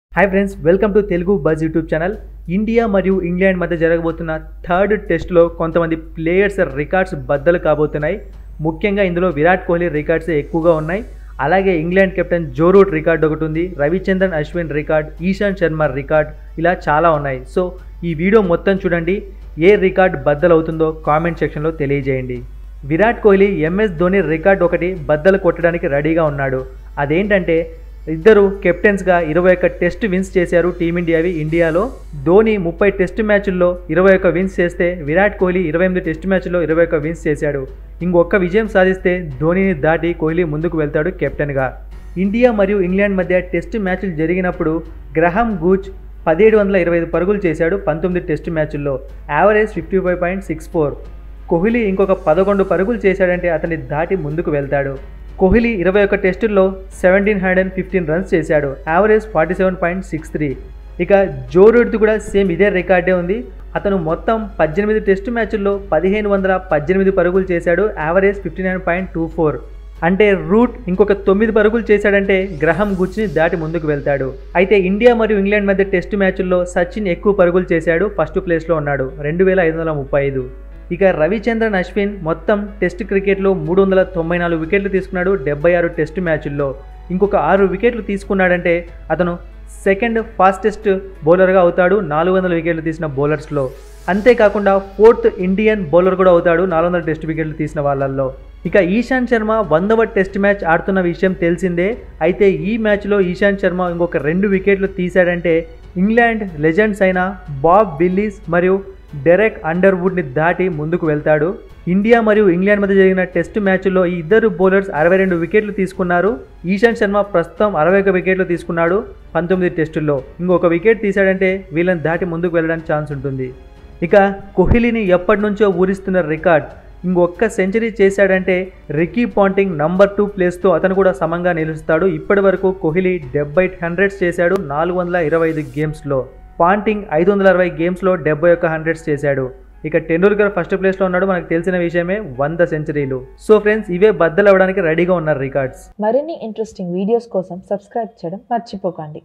hi friends welcome to Telugu buzz YouTube channel India మరియు England మధ్య జరగబోతున్న థర్డ్ టెస్ట్లో కొంతమంది ప్లేయర్స్ రికార్డ్స్ బద్దలు కాబోతున్నాయి ముఖ్యంగా ఇందులో విరాట్ కోహ్లీ రికార్డ్స్ ఎక్కువగా ఉన్నాయి అలాగే England captain Joe Root record ఒకటి ఉంది రవిచంద్రన్ అశ్విన్ రికార్డ్ ఈశాంత్ శర్మ రికార్డ్ ఇలా చాలా ఉన్నాయి సో ఈ వీడియో మొత్తం చూడండి ఏ రికార్డ్ బద్దలు అవుతుందో కామెంట్ సెక్షన్లో తెలియజేయండి విరాట్ కోహ్లీ ఎంఎస్ ధోని రికార్డ్ ఒకటి బద్దలు కొట్టడానికి రెడీగా ఉన్నాడు అదేంటంటే ఇద్దరు కెప్టెన్స్గా ఇరవై ఒక్క టెస్ట్ విన్స్ చేశారు టీమిండియావి ఇండియాలో ధోని ముప్పై టెస్ట్ మ్యాచ్ల్లో ఇరవై ఒక్క విన్స్ చేస్తే విరాట్ కోహ్లీ ఇరవై ఎనిమిది టెస్ట్ మ్యాచ్ల్లో ఇరవై ఒక్క విన్స్ చేశాడు ఇంకొక విజయం సాధిస్తే ధోనిని దాటి కోహ్లీ ముందుకు వెళ్తాడు కెప్టెన్గా ఇండియా మరియు ఇంగ్లాండ్ మధ్య టెస్ట్ మ్యాచ్లు జరిగినప్పుడు గ్రహం గూచ్ పదిహేడు వందల ఇరవై ఐదు పరుగులు చేశాడు పంతొమ్మిది టెస్ట్ మ్యాచ్ల్లో average fifty five point six four Kohli ఇంకొక పదకొండు పరుగులు చేశాడంటే అతన్ని దాటి ముందుకు వెళ్తాడు కోహ్లీ ఇరవై ఒక్క టెస్టుల్లో seventeen hundred and fifteen runs చేశాడు average forty seven point six three ఇక జో రూట్ది కూడా సేమ్ ఇదే రికార్డే ఉంది అతను మొత్తం పద్దెనిమిది టెస్ట్ మ్యాచ్ల్లో పదిహేను వందల పద్దెనిమిది పరుగులు చేశాడు average fifty nine point two four అంటే రూట్ ఇంకొక తొమ్మిది పరుగులు చేశాడంటే గ్రహం గుచ్చిని దాటి ముందుకు వెళ్తాడు అయితే ఇండియా మరియు ఇంగ్లాండ్ మధ్య టెస్ట్ మ్యాచ్ల్లో సచిన్ ఎక్కువ పరుగులు చేశాడు ఫస్ట్ ప్లేస్లో ఉన్నాడు రెండు వేల ఐదు వందల ముప్పై ఐదు ఇక రవిచంద్రన్ అశ్విన్ మొత్తం టెస్ట్ క్రికెట్లో మూడు వందల తొంభై నాలుగు వికెట్లు తీసుకున్నాడు డెబ్బై ఆరు టెస్ట్ మ్యాచ్ల్లో ఇంకొక ఆరు వికెట్లు తీసుకున్నాడంటే అతను సెకండ్ ఫాస్టెస్ట్ బౌలర్గా అవుతాడు నాలుగు వందల వికెట్లు తీసిన బౌలర్స్లో అంతేకాకుండా ఫోర్త్ ఇండియన్ బౌలర్ కూడా అవుతాడు నాలుగు వందల టెస్ట్ వికెట్లు తీసిన వాళ్ళల్లో ఇక ఈశాంత్ శర్మ వందవ టెస్ట్ మ్యాచ్ ఆడుతున్న విషయం తెలిసిందే అయితే ఈ మ్యాచ్లో ఈశాంత్ శర్మ ఇంకొక రెండు వికెట్లు తీశాడంటే ఇంగ్లాండ్ లెజెండ్స్ అయిన బాబ్ విల్లీస్ మరియు డెరెక్ అండర్వుడ్ని దాటి ముందుకు వెళ్తాడు ఇండియా మరియు ఇంగ్లాండ్ మధ్య జరిగిన టెస్ట్ మ్యాచ్లో ఈ ఇద్దరు బౌలర్స్ అరవై రెండు వికెట్లు తీసుకున్నారు ఈశాంత్ శర్మ ప్రస్తుతం అరవై ఒక వికెట్లు తీసుకున్నాడు పంతొమ్మిది టెస్టుల్లో ఇంకొక వికెట్ తీశాడంటే వీళ్ళని దాటి ముందుకు వెళ్ళడానికి ఛాన్స్ ఉంటుంది ఇక కోహ్లీని ఎప్పటి నుంచో ఊరిస్తున్న రికార్డ్ ఇంకొక సెంచరీ చేశాడంటే రికీ పాంటింగ్ నంబర్ టూ ప్లేస్తో అతను కూడా సమంగా నిలుస్తాడు ఇప్పటి వరకు కోహ్లీ డెబ్బై హండ్రెడ్స్ చేశాడు నాలుగు వందల ఇరవై ఐదు గేమ్స్లో పాంటింగ్ ఐదు వందల అరవై గేమ్స్లో డెబ్బై ఒక్క హండ్రెడ్స్ చేశాడు ఇక టెండూల్కర్ ఫస్ట్ ప్లేస్లో ఉన్నాడు మనకు తెలిసిన విషయమే వంద సెంచరీలు సో ఫ్రెండ్స్ ఇవే బద్దలు అవ్వడానికి రెడీగా ఉన్నారు రికార్డ్స్ మరిన్ని ఇంట్రెస్టింగ్ వీడియోస్ కోసం సబ్స్క్రైబ్ చేయడం మర్చిపోకండి